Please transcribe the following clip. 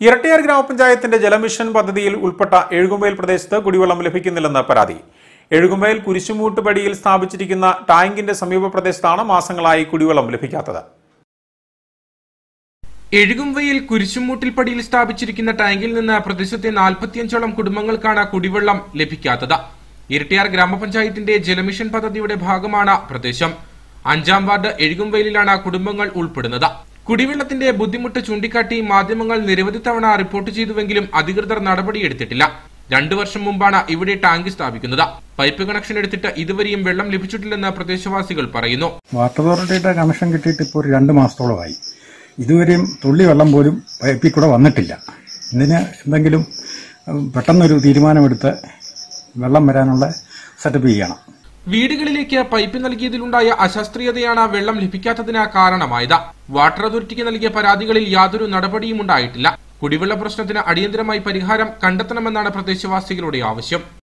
ഇരട്ടിയാർ ഗ്രാമപഞ്ചായത്തിന്റെ ജലമിഷൻ പദ്ധതിയിൽ ഉൾപ്പെട്ട എഴുകുമ്പയിൽ പ്രദേശത്ത് കുടിവെള്ളം ലഭിക്കുന്നില്ലെന്ന് പരാതി എഴുകുമ്പയിൽ കുരിശുമൂട്ടുപടിയിൽ സ്ഥാപിച്ചിരിക്കുന്ന ടാങ്കിന്റെ സമീപ പ്രദേശത്താണ് മാസങ്ങളായി കുടിവെള്ളം ലഭിക്കാത്തത് എഴുകുംവയിൽ കുരിശുമൂട്ടിൽപ്പടിയിൽ സ്ഥാപിച്ചിരിക്കുന്ന ടാങ്കിൽ നിന്ന് പ്രദേശത്തെ നാൽപ്പത്തിയഞ്ചോളം കുടുംബങ്ങൾക്കാണ് കുടിവെള്ളം ലഭിക്കാത്തത് ഇരട്ടിയാർ ഗ്രാമപഞ്ചായത്തിന്റെ ജലമിഷൻ പദ്ധതിയുടെ ഭാഗമാണ് പ്രദേശം അഞ്ചാം വാർഡ് എഴുകുംവയലിലാണ് കുടുംബങ്ങൾ ഉൾപ്പെടുന്നത് കുടിവെള്ളത്തിന്റെ ബുദ്ധിമുട്ട് ചൂണ്ടിക്കാട്ടി മാധ്യമങ്ങൾ നിരവധി തവണ റിപ്പോർട്ട് ചെയ്തുവെങ്കിലും അധികൃതർ നടപടിയെടുത്തിട്ടില്ല രണ്ടു വർഷം മുമ്പാണ് ഇവിടെ ടാങ്ക് സ്ഥാപിക്കുന്നത് പൈപ്പ് കണക്ഷൻ എടുത്തിട്ട് ഇതുവരെയും വെള്ളം ലഭിച്ചിട്ടില്ലെന്ന് പ്രദേശവാസികൾ പറയുന്നു വാട്ടർ അതോറിറ്റിയുടെ കണക്ഷൻ കിട്ടിയിട്ട് ഇപ്പോൾ ഒരു രണ്ട് മാസത്തോളമായി ഇതുവരെയും തുള്ളി വെള്ളം പോലും പൈപ്പിൽ കൂടെ വന്നിട്ടില്ല ഇതിന് എന്തെങ്കിലും ഉം, പെട്ടെന്നൊരു തീരുമാനമെടുത്ത് വെള്ളം വരാനുള്ള സെറ്റപ്പ് ചെയ്യണം വീടുകളിലേക്ക് പൈപ്പ് നൽകിയതിലുണ്ടായ അശാസ്ത്രീയതയാണ് വെള്ളം ലഭിക്കാത്തതിന് കാരണമായത് വാട്ടർ അതോറിറ്റിക്ക് നൽകിയ പരാതികളിൽ യാതൊരു നടപടിയും ഉണ്ടായിട്ടില്ല കുടിവെള്ള പ്രശ്നത്തിന് അടിയന്തരമായി പരിഹാരം കണ്ടെത്തണമെന്നാണ് പ്രദേശവാസികളുടെ ആവശ്യം